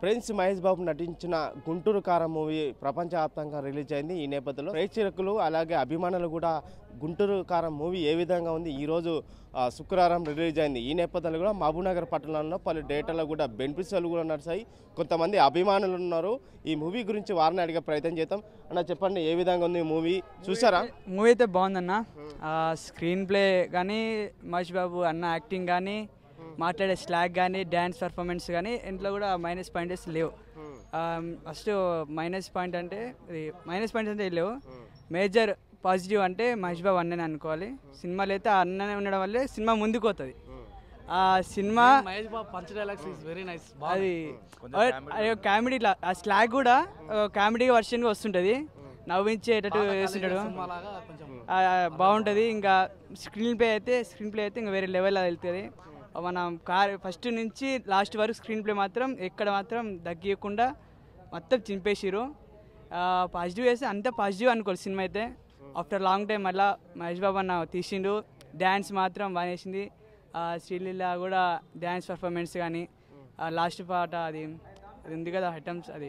Prince Mahesh బాబు నటించిన Guntur Kaaram movie ప్రపంచవ్యాప్తంగా release అయింది ఈ నేపథ్యంలో ప్రేక్షకులు అలాగే అభిమానులు కూడా గుంటూరు కారం మూవీ ఏ విధంగా ఉంది ఈరోజు ఆ, శుక్రవారం రిలీజ్ అయింది ఈ నేపథ్యంలో కూడా మహబూబ్నగర్ పట్టణంలో పలు డేటాలో కూడా బెనిఫిట్స్లు కూడా నడిచాయి కొంతమంది అభిమానులు ఉన్నారు ఈ మూవీ గురించి వారిని అడిగే ప్రయత్నం చేద్దాం అన్న చెప్పండి ఏ విధంగా ఉంది మూవీ చూసారా మూవీ అయితే బాగుందన్న ఆ, స్క్రీన్ ప్లే కానీ మహేష్ బాబు అన్న యాక్టింగ్ కానీ మాట్లాడే స్లాగ్ కానీ డ్యాన్స్ పర్ఫార్మెన్స్ కానీ ఇంట్లో కూడా మైనస్ పాయింట్స్ లేవు ఫస్ట్ మైనస్ పాయింట్ అంటే ఇది మైనస్ పాయింట్స్ అంటే లేవు మేజర్ పాజిటివ్ అంటే మహేష్ బాబు అన్నని అనుకోవాలి సినిమాలో అయితే ఆ అన్ననే ఉండడం వల్లే సినిమా ముందుకు పోతుంది ఆ cinema Mahesh Babu punch dialogues is very nice అది కామెడీ ఆ స్లాగ్ కూడా కామెడీ వర్షన్గా వస్తుంటుంది నవ్వించేటట్టు వేస్తుంటాడు లాగా కొంచెం ఆ, బాగుంటుంది ఇంకా స్క్రీన్ ప్లే అయితే స్క్రీన్ ప్లే అయితే ఇంకా వేరే లెవెల్లో వెళ్తుంది మనం కార్ ఫస్ట్ నుంచి లాస్ట్ వరకు స్క్రీన్ ప్లే మాత్రం ఎక్కడ మాత్రం తగ్గియకుండా మొత్తం చింపేసిరు పాజిటివ్ వేస్తే అంతే పాజిటివ్ అనుకోవాలి సినిమా అయితే ఆఫ్టర్ లాంగ్ టైం మళ్ళా మహేష్ బాబు అన్న తీసిండు డ్యాన్స్ మాత్రం బాగా వేసింది ఆ, శ్రీలీల కూడా డ్యాన్స్ పర్ఫార్మెన్స్ కానీ లాస్ట్ పాట అది అది ఉంది కదా ఐటమ్స్ అది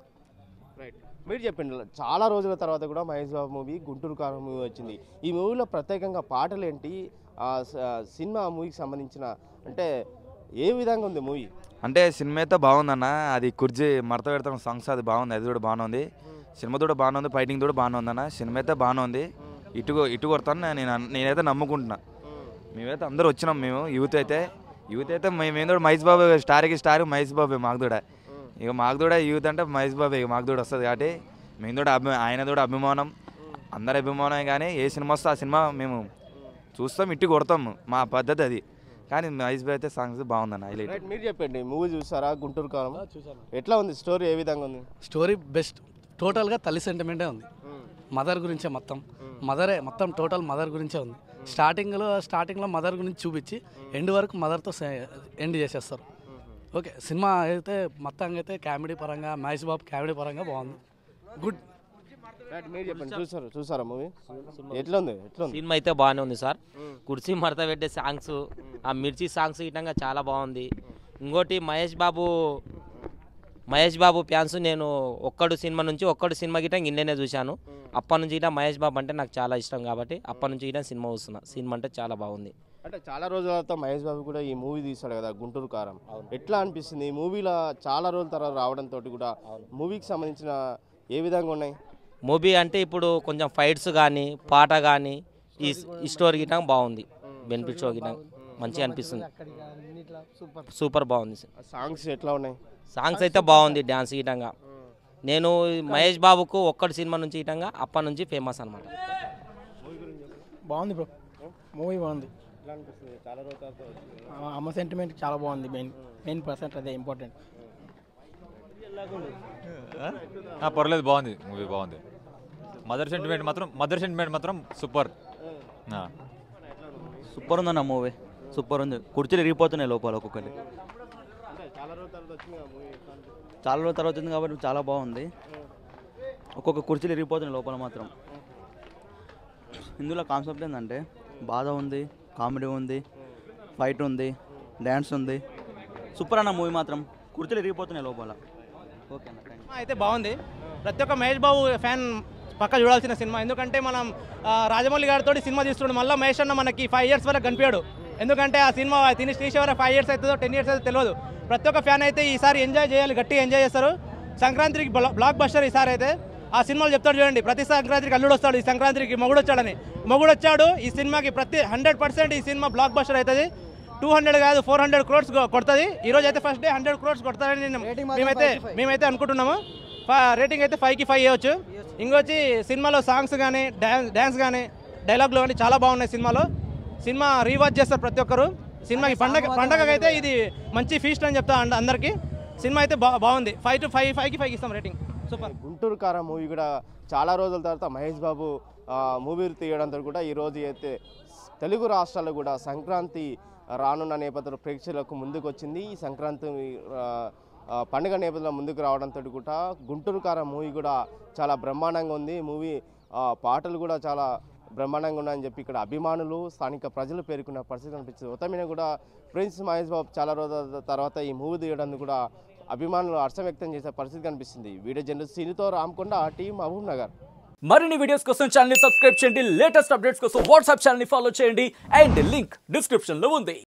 రైట్ మీరు చెప్పండి చాలా రోజుల తర్వాత కూడా మహేష్ బాబు మూవీ గుంటూరు కారం మూవీ వచ్చింది ఈ మూవీలో ప్రత్యేకంగా పాటలు ఏంటి ఆ స- సినిమా మూవీకి సంబంధించిన అంటే ఏ విధంగా ఉంది మూవీ అంటే సినిమా అయితే బాగుందన్న అది కుర్జీ మడత పెడతాం సాంగ్స్ అది బాగుంది అది కూడా బాగానే ఉంది సినిమా కూడా బాగానే ఉంది ఫైటింగ్ కూడా బాగానే ఉందన్న సినిమా అయితే బాగానే ఉంది ఇటు ఇటు కొడతాను నేను అన్- నేనైతే నమ్ముకుంటున్నా మేమైతే అందరూ వచ్చినాం మేము యూత్ అయితే యూత్ అయితే మేము కూడా మహేష్ బాబు స్టార్కి స్టార్ మహేష్ బాబు మాకు కూడా ఇక మాకు కూడా యూత్ అంటే మహేష్ బాబు ఇక మాకు కూడా వస్తుంది కాబట్టి మేము కూడా అభి ఆయన కూడా అభిమానం అందరి అభిమానం కానీ ఏ సినిమా వస్తే ఆ సినిమా మేము చూస్తాం ఇటు కొడతాం మా పద్ధతి అది కానీ మహేష్ బాబు అయితే సాంగ్స్ బాగుందన్న హైలైట్ రైట్ మీరు చెప్పండి మూవీ చూసారా గుంటూరు కారం చూసాను ఎట్లా ఉంది స్టోరీ ఏ విధంగా ఉంది స్టోరీ బెస్ట్ టోటల్గా తల్లి సెంటిమెంటే ఉంది మదర్ గురించే మొత్తం మదరే మొత్తం టోటల్ మదర్ గురించే ఉంది స్టార్టింగ్లో స్టార్టింగ్లో మదర్ గురించి చూపించి ఎండ్ వరకు మదర్తో ఎండ్ చేసేస్తారు ఓకే సినిమా అయితే మొత్తంగా అయితే కామెడీ పరంగా మహేష్ బాబు కామెడీ పరంగా బాగుంది గుడ్ రైట్ మీరు చెప్పండి చూసారు చూసారా మూవీ ఎట్లా ఉంది ఎట్లా ఉంది సినిమా అయితే బాగానే ఉంది సార్ కుర్చీ మడత పెట్టే సాంగ్స్ ఆ మిర్చి సాంగ్స్ ఇటంగా చాలా బాగుంది ఇంకోటి మహేష్ బాబు మహేష్ బాబు ఫ్యాన్స్ నేను ఒక్కడు సినిమా నుంచి ఒక్కడు సినిమా గిట్ట ఇండియనే చూశాను అప్పటి నుంచి గిట్ట మహేష్ బాబు అంటే నాకు చాలా ఇష్టం కాబట్టి అప్పటి నుంచి గిట్ట సినిమా చూస్తున్నా సినిమా అంటే చాలా బాగుంది అంటే చాలా రోజుల తర్వాత మహేష్ బాబు కూడా ఈ మూవీ తీశాడు కదా గుంటూరు కారం ఎట్లా అనిపిస్తుంది ఈ మూవీలో చాలా రోజుల తర్వాత రావడంతో కూడా మూవీకి సంబంధించిన ఏ విధంగా ఉన్నాయి మూవీ అంటే ఇప్పుడు కొంచెం ఫైట్స్ కానీ పాట కానీ ఈ ఈ స్టోరీ గిట్ట బాగుంది బెనిఫిట్ షో గిట్ట మంచిగా అనిపిస్తుంది సూపర్ బాగుంది సాంగ్స్ ఎట్లా ఉన్నాయి సాంగ్స్ అయితే బాగుంది డ్యాన్స్ ఇటంగా నేను మహేష్ బాబుకు ఒక్కటి సినిమా నుంచి ఇటంగా అప్పటి నుంచి ఫేమస్ అనమాట బాగుంది బ్రో మూవీ బాగుంది ఎట్లా అనిపిస్తుంది చాలా రోజుల తర్వాత వచ్చింది కదా. ఆ అమ్మ సెంటిమెంట్ చాలా బాగుంది మెయిన్ మెయిన్ పర్సెంట్ అదే ఇంపార్టెంట్ ఆ, పర్లేదు బాగుంది మూవీ బాగుంది మదర్ సెంటిమెంట్ మాత్రం మదర్ సెంటిమెంట్ మాత్రం సూపర్ ఆ. సూపర్ ఉందన్న మూవీ సూపర్ ఉంది కుర్చీలు ఇరిగిపోతున్నాయి లోపల ఒక్కొక్కటి అంటే చాలా రోజుల తర్వాత వచ్చింది కదా మూవీ ఎట్లా అనిపిస్తుంది? చాలా రోజుల తర్వాత ఉంది కాబట్టి చాలా బాగుంది ఒక్కొక్క కుర్చీలు ఇరిగిపోతున్నాయి లోపల మాత్రం ఇందులో కాన్సెప్ట్ ఏంటంటే బాధ ఉంది కామెడీ ఉంది ఫైట్ ఉంది డ్యాన్స్ ఉంది సూపర్ అన్న మూవీ మాత్రం కుర్చీలు ఇరిగిపోతున్నాయి లోపల ఓకే అన్న థ్యాంక్ సినిమా అయితే బాగుంది ప్రతి ఒక్క మహేష్ బాబు ఫ్యాన్ పక్క చూడాల్సిన సినిమా ఎందుకంటే మనం ఆ, రాజమౌళి గారితో సినిమా తీస్తున్నాడు మళ్ళీ మహేష్ అన్న మనకి ఫైవ్ ఇయర్స్ వరకు కనిపించాడు ఎందుకంటే ఆ సినిమా తిని తీసే వరకు ఫైవ్ ఇయర్స్ అవుతుందో టెన్ ఇయర్స్ అవుతుందో తెలియదు ప్రతి ఒక్క ఫ్యాన్ అయితే ఈసారి ఎంజాయ్ చేయాలి గట్టిగా ఎంజాయ్ చేస్తారు సంక్రాంతికి బ్లా- బ్లాక్ బస్టర్ ఈసారి అయితే ఆ సినిమాలు చెప్తాడు చూడండి ప్రతి సంక్రాంతికి అల్లుడు వస్తాడు ఈ సంక్రాంతికి మొగుడు వచ్చాడని మొగుడు వచ్చాడు ఈ సినిమాకి ప్రతి హండ్రెడ్ పర్సెంట్ ఈ సినిమా బ్లాక్ బస్టర్ అవుతుంది టూ హండ్రెడ్ కాదు ఫోర్ హండ్రెడ్ క్రోడ్స్ కొడుతుంది ఈ రోజు అయితే ఫస్ట్ డే హండ్రెడ్ క్రోడ్స్ కొడతారని నేను మేమైతే మేమైతే అనుకుంటున్నాము రేటింగ్ అయితే ఫైవ్కి ఫైవ్ ఇవ్వచ్చు ఇంకొచ్చి సినిమాలో సాంగ్స్ కానీ డ్యాన్స్ డ్యాన్స్ కానీ డైలాగ్లు కానీ చాలా బాగున్నాయి సినిమాలో సినిమా రీవాచ్ చేస్తారు ప్రతి ఒక్కరు సినిమాకి పండగ పండగకి అయితే ఇది మంచి ఫీస్ట్ అని చెప్తా అంద- అందరికీ సినిమా అయితే బా బాగుంది ఫైవ్ టు ఫైవ్ ఫైవ్కి ఫైవ్ ఇస్తాం rating super Guntur Kaaram movie కూడా చాలా రోజుల తర్వాత మహేష్ బాబు ఆ, మూవీ తీయడంతో కూడా ఈ రోజు అయితే తెలుగు రాష్ట్రాల్లో కూడా సంక్రాంతి రానున్న నేపథ్యంలో ప్రేక్షకులకు ముందుకు వచ్చింది ఈ సంక్రాంతి ఆ, ఆ, పండుగ నేపథ్యంలో ముందుకు రావడంతో కూడా గుంటూరు కారం మూవీ కూడా చాలా బ్రహ్మాండంగా ఉంది మూవీ ఆ, పాటలు కూడా చాలా బ్రహ్మాండంగా ఉన్నాయని చెప్పి ఇక్కడ అభిమానులు స్థానిక ప్రజలు పేర్కొన్న పరిస్థితి కనిపించింది ఉత్తమైన కూడా ప్రిన్స్ మహేష్ బాబు చాలా రోజుల తర్వాత ఈ మూవీ తీయడానికి కూడా అభిమానులు హర్షం వ్యక్తం చేసే పరిస్థితి కనిపిస్తుంది వీడియో జర్నలిస్ట్ సినితో రామకొండ టీం మహబూబ్ నగర్ మరిన్ని వీడియోస్ కోసం ఛానల్ సబ్స్క్రైబ్ చేయండి లేటెస్ట్ అప్డేట్స్ కోసం వాట్సాప్ ఛానల్ ఫాలో చేయండి అండ్ లింక్ డిస్క్రిప్షన్ లో ఉంది